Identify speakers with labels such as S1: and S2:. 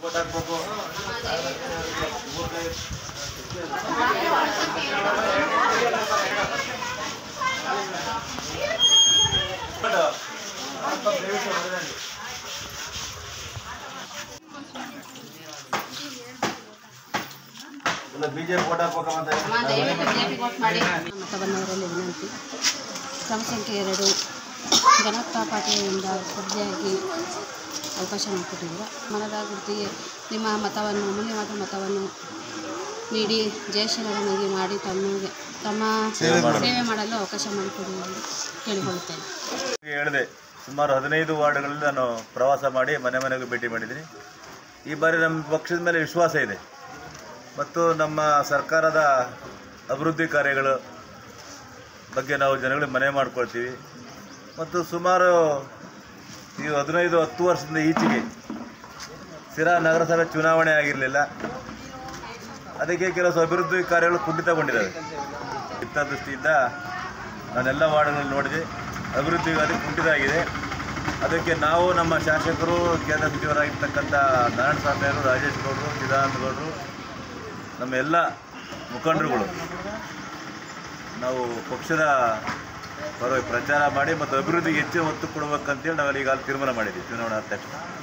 S1: BJP vote ಹಾಕ್ಬೇಕಂತ
S2: ಮತಬಂದವರಲ್ಲಿ ವಿನಂತಿ ಕ್ರಮ ಸಂಖ್ಯೆ ಎರಡು ಗಣಪ ಪಾಟೀಲಿಂದ ಸ್ಪರ್ಧೆಯಾಗಿ ಅವಕಾಶ ಮಾಡಿಕೊಟ್ಟಿದ್ದೀರ ಮನದ ಗುರುತಿಗೆ ನಿಮ್ಮ ಮತವನ್ನು ಅಮೂಲ್ಯವಾದ ಮತವನ್ನು ನೀಡಿ ಜಯಶೀಲರನ್ನಾಗಿ ಮಾಡಿ ತಮಗೆ ತಮ್ಮ ಸೇವೆ ಮಾಡಲು ಅವಕಾಶ ಮಾಡಿಕೊಡುವುದು ಕೇಳಿಕೊಳ್ಳುತ್ತೇನೆ
S1: ಹೇಳಿದೆ ಸುಮಾರು ಹದಿನೈದು ವಾರ್ಡ್ಗಳಲ್ಲಿ ನಾನು ಪ್ರವಾಸ ಮಾಡಿ ಮನೆ ಮನೆಗೂ ಭೇಟಿ ಮಾಡಿದ್ದೀನಿ ಈ ಬಾರಿ ನಮ್ಮ ಪಕ್ಷದ ಮೇಲೆ ವಿಶ್ವಾಸ ಇದೆ ಮತ್ತು ನಮ್ಮ ಸರ್ಕಾರದ ಅಭಿವೃದ್ಧಿ ಕಾರ್ಯಗಳ ಬಗ್ಗೆ ನಾವು ಜನಗಳಿಗೆ ಮನೆ ಮಾಡ್ಕೊಳ್ತೀವಿ ಮತ್ತು ಸುಮಾರು ಈ ಹದಿನೈದು ಹತ್ತು ವರ್ಷದಿಂದ ಈಚೆಗೆ ಸಿರಾ ನಗರಸಭೆ ಚುನಾವಣೆ ಆಗಿರಲಿಲ್ಲ ಅದಕ್ಕೆ ಕೆಲವು ಅಭಿವೃದ್ಧಿ ಕಾರ್ಯಗಳು ಕುಂಠಿತಗೊಂಡಿದ್ದಾವೆ ಹಿತದೃಷ್ಟಿಯಿಂದ ನಾನೆಲ್ಲ ವಾರ್ಡ್ಗಳಲ್ಲಿ ನೋಡಿದೆ ಅಭಿವೃದ್ಧಿಗಾಗಿ ಕುಂಠಿತ ಆಗಿದೆ ಅದಕ್ಕೆ ನಾವು ನಮ್ಮ ಶಾಸಕರು ಕೇಂದ್ರ ಸಚಿವರಾಗಿರ್ತಕ್ಕಂಥ ನಾರಾಯಣ ಸ್ವಾಮಿಯವರು ರಾಜೇಶ್ ಗೌಡರು ಚಿದಾನಂದ ಗೌಡರು ನಮ್ಮ ಎಲ್ಲ ಮುಖಂಡರುಗಳು ನಾವು ಪಕ್ಷದ ಪರವಾಗಿ ಪ್ರಚಾರ ಮಾಡಿ ಮತ್ತು ಅಭಿವೃದ್ಧಿಗೆ ಹೆಚ್ಚಿನ ಒತ್ತು ಕೊಡಬೇಕಂತೇಳಿ ನಾವಲ್ಲಿ ಈಗ ತೀರ್ಮಾನ ಮಾಡಿದ್ದೀವಿ ಚುನಾವಣಾ ಆದ ತಕ್ಷಣ